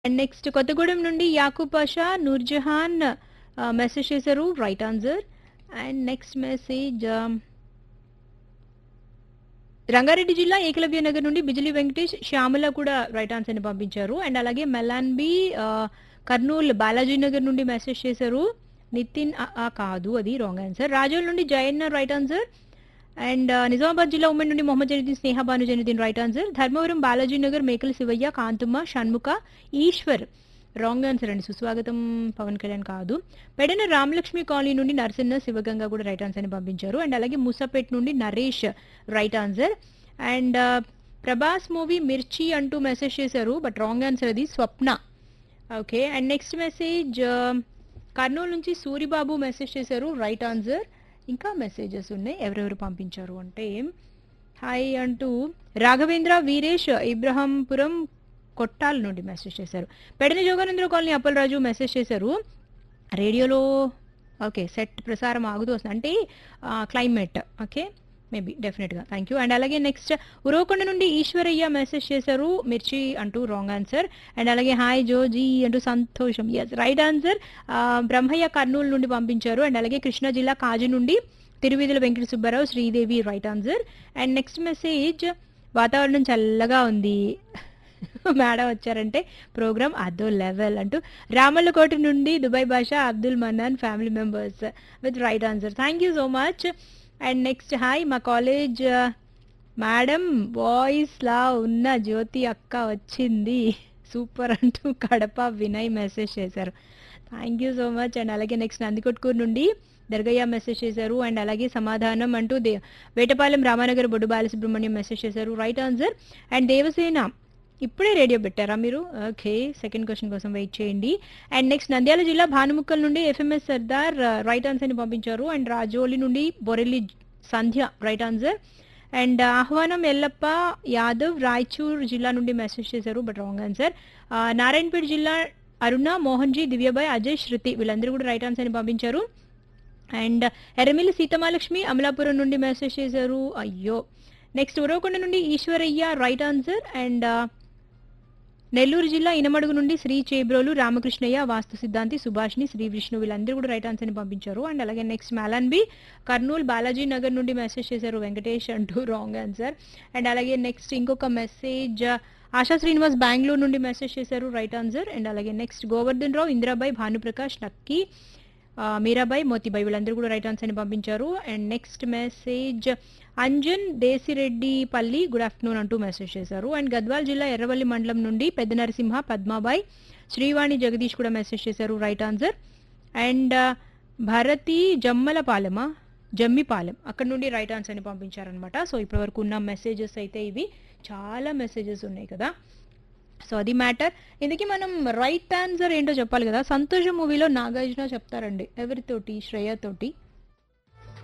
and next Kothagudem నుండి Yakub Pasha Noorjahan message చేశారు right answer and next message Rangareddy జిల్లా ఏకలవ్య నగర్ నుండి బిజిలీ వెంకటేష్ శ్యామల కూడా రైట్ ఆన్సర్ ని పంపించారు అండ్ అలాగే మెలాన్బి కర్నూలు బాలాజీ నగర్ నుండి మెసేజ్ చేశారు నితిన్ ఆ, ఆ, కాదు అది రాంగ్ ఆన్సర్ రాజోల్ నుండి Jayanna right answer and Nizamabad జిల్లా ఉమ్మడి నుండి Mohammed Zainuddin Sneha Bhanu Zainuddin right answer Dharmavaram Balaji Nagar Mekala Sivayya Kanthamma Shanmukha Eshwar wrong answer అండి సుస్వాగతం పవన్ కళ్యాణ్ కాదు పెడన రామలక్ష్మి కాలనీ నుండి నరసన్న శివగంగా కూడా రైట్ ఆన్సర్ ని పంపించారు అండ్ అలాగే మూసాపేట్ నుండి Naresh right answer and Prabhas movie Mirchi అంటూ మెసేజ్ చేశారు బట్ రాంగ్ ఆన్సర్ అది Swapna okay and next message Kurnool నుంచి సూరిబాబు మెసేజ్ చేశారు రైట్ ఆన్సర్ ఇంకా మెసేజెస్ ఉన్నాయి ఎవరెవరు పంపించారు అంటే హాయ్ అంటూ రాఘవేంద్ర వీరేష్ ఇబ్రహంపురం కొట్టాల నుండి మెసేజ్ చేశారు పెడన జోగానంద్ర కాలనీ అప్పలరాజు మెసేజ్ చేశారు రేడియోలో ఓకే సెట్ ప్రసారం ఆగుతూ వస్తుంది అంటే క్లైమేట్ ఓకే మేబీ డెఫినెట్గా థ్యాంక్ యూ అండ్ అలాగే నెక్స్ట్ ఉరవకొండ నుండి ఈశ్వరయ్య మెసేజ్ చేశారు మిర్చి అంటూ రాంగ్ ఆన్సర్ అండ్ అలాగే హాయ్ జోజీ అంటూ సంతోషం yes right answer Brahmayya Kurnool నుండి పంపించారు అండ్ అలాగే కృష్ణా జిల్లా కాజు నుండి Tiruvidhula Venkata Subbarao Sridevi right answer and next message వాతావరణం చల్లగా ఉంది మేడం వచ్చారంటే ప్రోగ్రామ్ అదో లెవెల్ అంటూ రామల్లకోట నుండి Dubai Basha Abdul Mannan family members with right answer thank you so much and next hi మా కాలేజ్ మేడం బాయ్స్ లా ఉన్న జ్యోతి అక్క వచ్చింది సూపర్ అంటూ కడప వినయ్ మెసేజ్ చేశారు thank you so much and అలాగే నెక్స్ట్ నందికొట్కూరు నుండి దర్గయ్య మెసేజ్ చేశారు అండ్ అలాగే సమాధానం అంటూ దే వేటపాలెం రామానగర్ బొడ్డు బాలసుబ్రహ్మణ్యం మెసేజ్ చేశారు రైట్ ఆన్సర్ అండ్ దేవసేన ఇప్పుడే రేడియో పెట్టారా మీరు ఓకే సెకండ్ క్వశ్చన్ కోసం వెయిట్ చేయండి అండ్ నెక్స్ట్ నంద్యాల జిల్లా భానుముక్కల్ నుండి ఎఫ్ఎంఎస్ సర్దార్ రైట్ ఆన్సర్ ని పంపించారు అండ్ రాజోలి నుండి Borelli Sandhya right answer and ఆహ్వానం ఎల్లప్ప యాదవ్ రాయచూర్ జిల్లా నుండి మెసేజ్ చేశారు బట్ రాంగ్ ఆన్సర్ నారాయణపేట జిల్లా అరుణ మోహన్ జీ దివ్యబాయ్ అజయ్ శృతి వీళ్ళందరూ కూడా రైట్ ఆన్సర్ ని పంపించారు అండ్ ఎర్రమిల్లి సీతమాలక్ష్మి అమలాపురం నుండి మెసేజ్ చేశారు అయ్యో నెక్స్ట్ ఉరవకొండ నుండి Eshwarayya right answer and Nellore జిల్లా ఇనమడుగు నుండి శ్రీ చేబ్రోలు రామకృష్ణయ్య వాస్తు సిద్ధాంతి సుభాష్ని శ్రీ విష్ణు వీళ్ళందరూ కూడా రైట్ ఆన్సర్ ని పంపించారు అండ్ అలాగే నెక్స్ట్ బి కర్నూలు బాలాజీ నగర్ నుండి మెసేజ్ చేశారు వెంకటేష్ అంటూ రాంగ్ ఆన్సర్ అండ్ అలాగే నెక్స్ట్ ఇంకొక మెసేజ్ ఆశా శ్రీనివాస్ బెంగళూరు నుండి మెసేజ్ చేశారు రైట్ ఆన్సర్ అండ్ అలాగే నెక్స్ట్ గోవర్ధన్ రావు ఇందిరాబాయ్ భానుప్రకాష్ నక్కి ఆ, మీరాబాయ్ మోతీబాయ్ వీళ్ళందరూ కూడా రైట్ ఆన్సర్ ని పంపించారు and next message Anjan Desireddypalli good afternoon అంటూ మెసేజ్ చేశారు అండ్ గద్వాల్ జిల్లా ఎర్రవల్లి మండలం నుండి పెద్ద నరసింహ పద్మాబాయ్ శ్రీవాణి జగదీష్ కూడా మెసేజ్ చేశారు రైట్ ఆన్సర్ అండ్ భారతి జమ్మలపాలెమా జమ్మిపాలెం అక్కడ నుండి రైట్ ఆన్సర్ ని పంపించారనమాట సో ఇప్పటివరకు ఉన్న మెసేజెస్ అయితే ఇవి చాలా మెసేజెస్ ఉన్నాయి కదా సో అది మ్యాటర్ ఇందుకే మనం రైట్ ఆన్సర్ ఏంటో చెప్పాలి కదా సంతోషం మూవీలో నాగార్జున చెప్తారండి ఎవరితోటి శ్రేయ తోటి